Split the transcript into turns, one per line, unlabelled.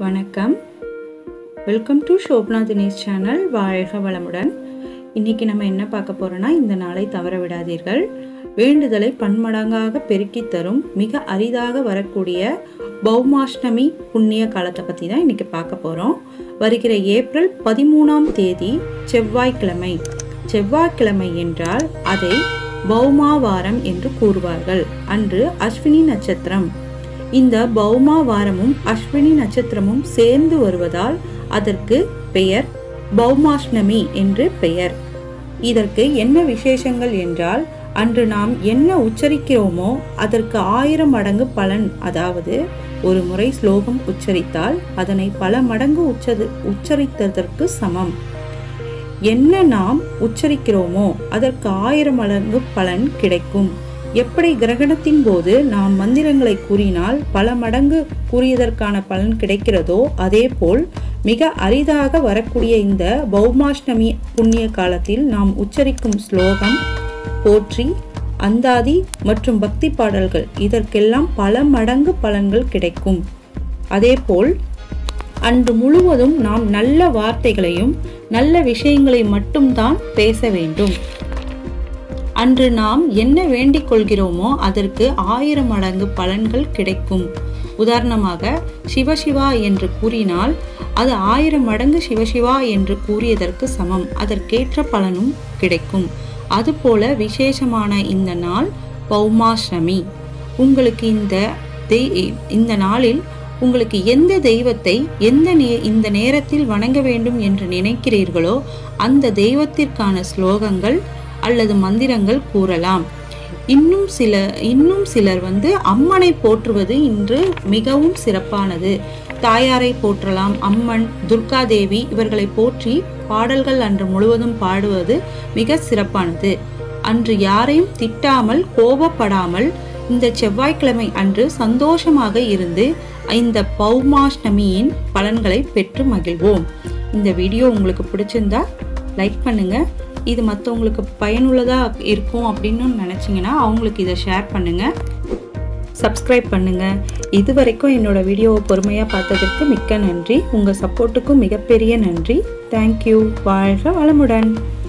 வணக்கம் welcome to Shobna Dinesh channel வாழ்க வளமுடன் இன்னைக்கு நம்ம என்ன பார்க்க போறோம்னா இந்த நாளை தவற விடாதீர்கள் வேண்டுதலை பன்மடங்காக பெருக்கி தரும் மிக அரிதாக வரக்கூடிய பௌமாஷ்டமி புண்ணிய காலத்தை பற்றி தான் இன்னைக்கு பார்க்க போகிறோம் வருகிற ஏப்ரல் பதிமூணாம் தேதி செவ்வாய்க்கிழமை செவ்வாய்க்கிழமை என்றால் அதை பௌமாவாரம் என்று கூறுவார்கள் அன்று அஸ்வினி நட்சத்திரம் இந்த பௌமா வாரமும் அஸ்வினி நட்சத்திரமும் சேர்ந்து வருவதால் அதற்கு பெயர் பௌமாஷ்ணமி என்று பெயர் இதற்கு என்ன விசேஷங்கள் என்றால் அன்று நாம் என்ன உச்சரிக்கிறோமோ அதற்கு ஆயிரம் மடங்கு பலன் அதாவது ஒரு முறை ஸ்லோகம் உச்சரித்தால் அதனை பல மடங்கு உச்சது உச்சரித்ததற்கு சமம் என்ன நாம் உச்சரிக்கிறோமோ அதற்கு ஆயிரம் மடங்கு பலன் கிடைக்கும் எப்படி கிரகணத்தின் போது நாம் மந்திரங்களை கூறினால் பல மடங்கு கூறியதற்கான பலன் கிடைக்கிறதோ அதே போல் மிக அரிதாக வரக்கூடிய இந்த பௌமாஷ்டமி புண்ணிய காலத்தில் நாம் உச்சரிக்கும் ஸ்லோகம் போற்றி அந்தாதி மற்றும் பக்தி பாடல்கள் இதற்கெல்லாம் பல மடங்கு பலன்கள் கிடைக்கும் அதேபோல் அன்று முழுவதும் நாம் நல்ல வார்த்தைகளையும் நல்ல விஷயங்களை மட்டும்தான் பேச வேண்டும் அன்று நாம் என்ன வேண்டிக் கொள்கிறோமோ அதற்கு ஆயிரம் மடங்கு பலன்கள் கிடைக்கும் உதாரணமாக சிவசிவா என்று கூறினால் அது ஆயிரம் மடங்கு சிவசிவா என்று கூறியதற்கு சமம் அதற்கேற்ற பலனும் கிடைக்கும் அதுபோல விசேஷமான இந்த நாள் பௌமாஷ்டமி உங்களுக்கு இந்த தெய் இந்த நாளில் உங்களுக்கு எந்த தெய்வத்தை எந்த நே இந்த நேரத்தில் வணங்க வேண்டும் என்று நினைக்கிறீர்களோ அந்த தெய்வத்திற்கான ஸ்லோகங்கள் அல்லது மந்திரங்கள் கூறலாம் இன்னும் சில இன்னும் சிலர் வந்து அம்மனை போற்றுவது இன்று மிகவும் சிறப்பானது தாயாரை போற்றலாம் அம்மன் துர்காதேவி இவர்களை போற்றி பாடல்கள் அன்று முழுவதும் பாடுவது மிக சிறப்பானது அன்று யாரையும் திட்டாமல் கோபப்படாமல் இந்த செவ்வாய்க்கிழமை அன்று சந்தோஷமாக இருந்து இந்த பௌமாஷ்டமியின் பலன்களை பெற்று மகிழ்வோம் இந்த வீடியோ உங்களுக்கு பிடிச்சிருந்தா லைக் பண்ணுங்க இது மற்றவங்களுக்கு பயனுள்ளதாக இருக்கும் அப்படின்னு நினச்சிங்கன்னா அவங்களுக்கு இதை ஷேர் பண்ணுங்கள் சப்ஸ்கிரைப் பண்ணுங்கள் இது வரைக்கும் என்னோட வீடியோவை பொறுமையாக பார்த்ததற்கு மிக்க நன்றி உங்கள் சப்போர்ட்டுக்கும் மிகப்பெரிய நன்றி தேங்க்யூ வாழ்க வளமுடன்